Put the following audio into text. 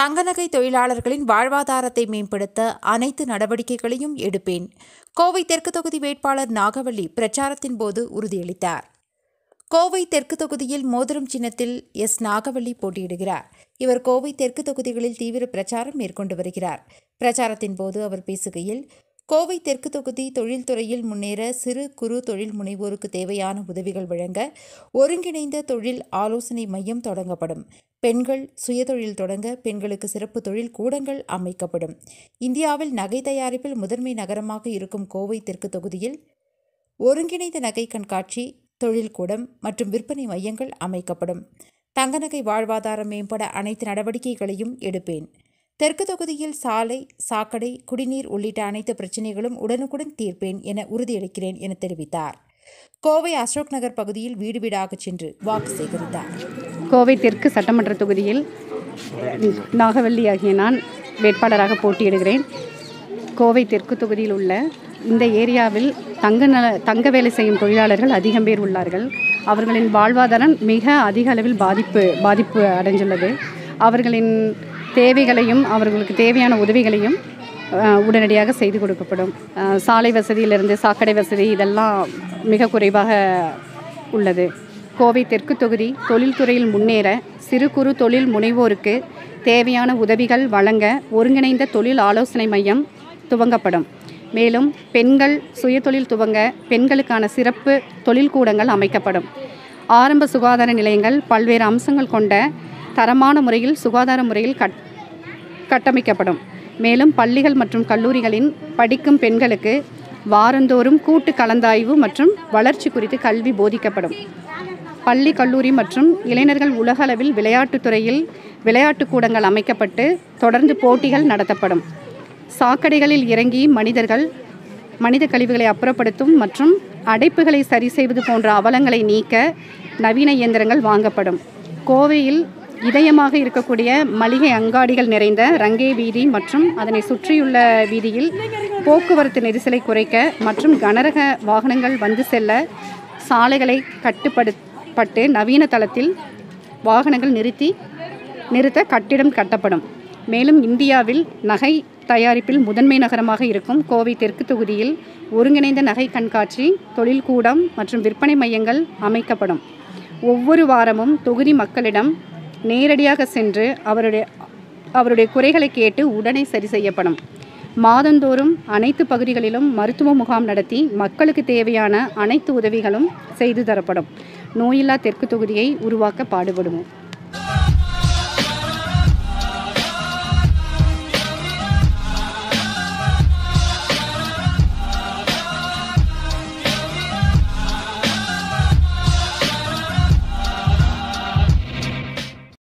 தங்க நகை தொழிலாளர்களின் வாழ்வாதாரத்தை மேம்படுத்த அனைத்து நடவடிக்கைகளையும் எடுப்பேன் கோவை தெற்கு தொகுதி வேட்பாளர் நாகவள்ளி பிரச்சாரத்தின் போது உறுதியளித்தார் கோவை தெற்கு தொகுதியில் மோதிரம் சின்னத்தில் எஸ் நாகவள்ளி போட்டியிடுகிறார் இவர் கோவை தெற்கு தொகுதிகளில் தீவிர பிரச்சாரம் மேற்கொண்டு வருகிறார் பிரச்சாரத்தின் போது அவர் பேசுகையில் கோவை தெற்கு தொகுதி தொழில்துறையில் முன்னேற சிறு குறு தொழில் முனைவோருக்கு தேவையான உதவிகள் வழங்க ஒருங்கிணைந்த தொழில் ஆலோசனை மையம் தொடங்கப்படும் பெண்கள் சுயதொழில் தொடங்க பெண்களுக்கு சிறப்பு தொழில் கூடங்கள் அமைக்கப்படும் இந்தியாவில் நகை தயாரிப்பில் முதன்மை நகரமாக இருக்கும் கோவை தெற்கு தொகுதியில் ஒருங்கிணைந்த நகை கண்காட்சி தொழில்கூடம் மற்றும் விற்பனை மையங்கள் அமைக்கப்படும் தங்க நகை வாழ்வாதாரம் மேம்பட அனைத்து நடவடிக்கைகளையும் எடுப்பேன் தெற்கு தொகுதியில் சாலை சாக்கடை குடிநீர் உள்ளிட்ட அனைத்து பிரச்சினைகளும் உடனுக்குடன் தீர்ப்பேன் என உறுதியளிக்கிறேன் என தெரிவித்தார் கோவை அசோக் நகர் பகுதியில் வீடு வீடாகச் சென்று வாக்கு சேகரித்தார் கோவை தெற்கு சட்டமன்ற தொகுதியில் நாகவல்லி ஆகிய நான் வேட்பாளராக போட்டியிடுகிறேன் கோவை தெற்கு தொகுதியில் உள்ள இந்த ஏரியாவில் தங்க நல தங்க வேலை செய்யும் தொழிலாளர்கள் அதிகம் பேர் உள்ளார்கள் அவர்களின் வாழ்வாதாரம் மிக அதிக அளவில் பாதிப்பு பாதிப்பு அடைந்துள்ளது அவர்களின் தேவைகளையும் அவர்களுக்கு தேவையான உதவிகளையும் அஹ், உடனடியாக செய்து கொடுக்கப்படும் அஹ், சாலை வசதியிலிருந்து சாக்கடை வசதி இதெல்லாம் மிக குறைவாக உள்ளது கோவை தெற்கு தொகுதி தொழில்துறையில் முன்னேற சிறு குறு தொழில் முனைவோருக்கு தேவையான உதவிகள் வழங்க ஒருங்கிணைந்த தொழில் ஆலோசனை மையம் துவங்கப்படும் மேலும் பெண்கள் சுயதொழில் துவங்க பெண்களுக்கான சிறப்பு தொழில்கூடங்கள் அமைக்கப்படும் ஆரம்ப சுகாதார நிலையங்கள் பல்வேறு அம்சங்கள் கொண்ட தரமான முறையில் சுகாதார முறையில் கட் கட்டமைக்கப்படும் மேலும் பள்ளிகள் மற்றும் கல்லூரிகளின் படிக்கும் பெண்களுக்கு வாரந்தோறும் கூட்டு கலந்தாய்வு மற்றும் வளர்ச்சி குறித்து கல்வி போதிக்கப்படும் பள்ளி கல்லூரி மற்றும் இளைஞர்கள் உலகளவில் விளையாட்டுத் துறையில் விளையாட்டுக் கூடங்கள் அமைக்கப்பட்டு தொடர்ந்து போட்டிகள் நடத்தப்படும் சாக்கடைகளில் இறங்கி மனிதர்கள் மனித கழிவுகளை அப்புறப்படுத்தும் மற்றும் அடைப்புகளை சரி செய்வது போன்ற அவலங்களை நீக்க நவீன இயந்திரங்கள் வாங்கப்படும் கோவையில் இதயமாக இருக்கக்கூடிய மளிகை அங்காடிகள் நிறைந்த ரங்கே வீதி மற்றும் அதனை சுற்றியுள்ள வீதியில் போக்குவரத்து நெரிசலை குறைக்க மற்றும் கனரக வாகனங்கள் வந்து செல்ல சாலைகளை கட்டுப்படுத்தப்பட்டு நவீன தளத்தில் வாகனங்கள் நிறுத்தி நிறுத்த கட்டிடம் கட்டப்படும் மேலும் இந்தியாவில் நகை தயாரிப்பில் முதன்மை நகரமாக இருக்கும் கோவை தெற்கு தொகுதியில் ஒருங்கிணைந்த நகை கண்காட்சி தொழில்கூடம் மற்றும் விற்பனை மையங்கள் அமைக்கப்படும் ஒவ்வொரு வாரமும் தொகுதி மக்களிடம் நேரடியாக சென்று அவருடைய அவருடைய குறைகளை கேட்டு உடனே சரி செய்யப்படும் மாதந்தோறும் அனைத்து பகுதிகளிலும் மருத்துவ முகாம் நடத்தி மக்களுக்கு தேவையான அனைத்து உதவிகளும் செய்து தரப்படும் நோயில்லா தெற்கு தொகுதியை உருவாக்க பாடுபடுவோம்